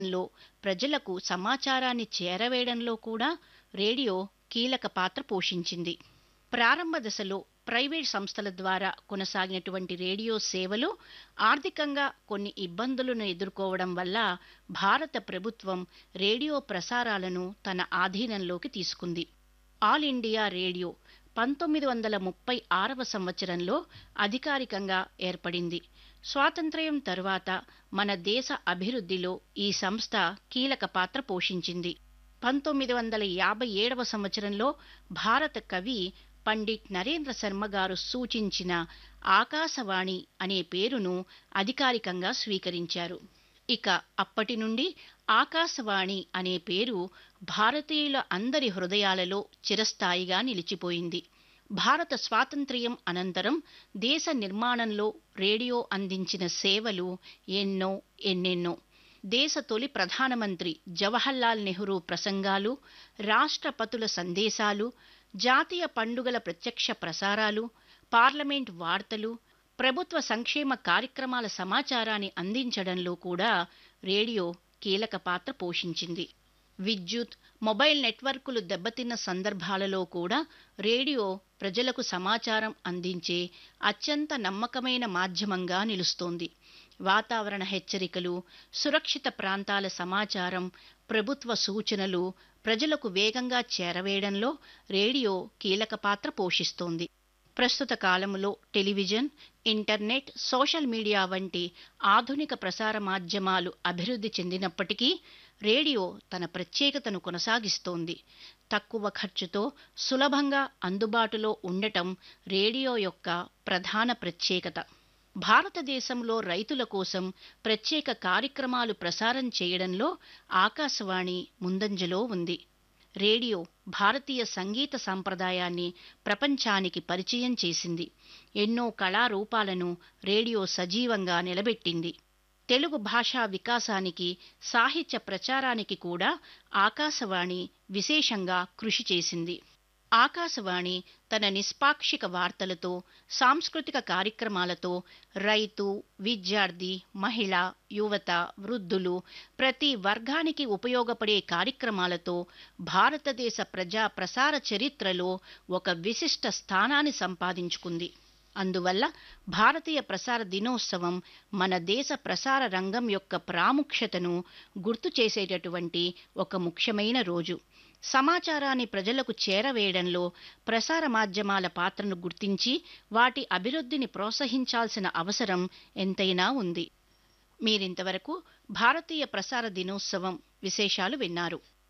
లో ప్రజలకు సమాచారాన్ని చేరవేయడంలో కూడా రేడియో కీలక పాత్ర పోషించింది ప్రారంభ దశలో ప్రైవేట్ సంస్థల ద్వారా కొనసాగినటువంటి రేడియో సేవలు ఆర్థికంగా కొన్ని ఇబ్బందులను ఎదుర్కోవడం వల్ల భారత ప్రభుత్వం రేడియో ప్రసారాలను తన ఆధీనంలోకి తీసుకుంది ఆల్ ఇండియా రేడియో పంతొమ్మిది వందల ముప్పై ఆరవ సంవత్సరంలో అధికారికంగా ఏర్పడింది స్వాతంత్ర్యం తరువాత మన దేశ అభివృద్ధిలో ఈ సంస్థ కీలక పాత్ర పోషించింది పంతొమ్మిది వందల యాభై ఏడవ సంవత్సరంలో భారత కవి పండిట్ నరేంద్ర శర్మ గారు సూచించిన ఆకాశవాణి అనే పేరును అధికారికంగా స్వీకరించారు ఇక అప్పటి నుండి ఆకాశవాణి అనే పేరు భారతీయుల అందరి హృదయాలలో చిరస్థాయిగా నిలిచిపోయింది భారత స్వాతంత్ర్యం అనంతరం దేశ నిర్మాణంలో రేడియో అందించిన సేవలు ఎన్నో ఎన్నెన్నో దేశ తొలి ప్రధానమంత్రి జవహర్లాల్ నెహ్రూ ప్రసంగాలు రాష్ట్రపతుల సందేశాలు జాతీయ పండుగల ప్రత్యక్ష ప్రసారాలు పార్లమెంట్ వార్తలు ప్రభుత్వ సంక్షేమ కార్యక్రమాల సమాచారాన్ని అందించడంలో కూడా రేడియో కీలక పాత్ర పోషించింది విద్యుత్ మొబైల్ నెట్వర్కులు దెబ్బతిన్న సందర్భాలలో కూడా రేడియో ప్రజలకు సమాచారం అందించే అత్యంత నమ్మకమైన మాధ్యమంగా నిలుస్తోంది వాతావరణ హెచ్చరికలు సురక్షిత ప్రాంతాల సమాచారం ప్రభుత్వ సూచనలు ప్రజలకు వేగంగా చేరవేయడంలో రేడియో కీలక పాత్ర పోషిస్తోంది ప్రస్తుత కాలంలో టెలివిజన్ ఇంటర్నెట్ సోషల్ మీడియా వంటి ఆధునిక ప్రసార మాధ్యమాలు అభివృద్ధి చెందినప్పటికీ రేడియో తన ప్రత్యేకతను కొనసాగిస్తోంది తక్కువ ఖర్చుతో సులభంగా అందుబాటులో ఉండటం రేడియో యొక్క ప్రధాన ప్రత్యేకత భారతదేశంలో రైతుల కోసం ప్రత్యేక కార్యక్రమాలు ప్రసారం చేయడంలో ఆకాశవాణి ముందంజలో ఉంది రేడియో భారతీయ సంగీత సంప్రదాయాన్ని ప్రపంచానికి పరిచయం చేసింది ఎన్నో కళారూపాలను రేడియో సజీవంగా నిలబెట్టింది తెలుగు భాషా వికాసానికి సాహిత్య ప్రచారానికి కూడా ఆకాశవాణి విశేషంగా కృషి చేసింది ఆకాశవాణి తన నిష్పాక్షిక వార్తలతో సాంస్కృతిక కార్యక్రమాలతో రైతు విద్యార్థి మహిళ యువత వృద్ధులు ప్రతి వర్గానికి ఉపయోగపడే కార్యక్రమాలతో భారతదేశ ప్రజా ప్రసార చరిత్రలో ఒక విశిష్ట స్థానాన్ని సంపాదించుకుంది అందువల్ల భారతీయ ప్రసార దినోత్సవం మన దేశ ప్రసార రంగం యొక్క ప్రాముఖ్యతను గుర్తు చేసేటటువంటి ఒక ముఖ్యమైన రోజు సమాచారాన్ని ప్రజలకు చేరవేయడంలో ప్రసార మాధ్యమాల పాత్రను గుర్తించి వాటి అభివృద్ధిని ప్రోత్సహించాల్సిన అవసరం ఎంతైనా ఉంది మీరింతవరకు భారతీయ ప్రసార దినోత్సవం విశేషాలు విన్నారు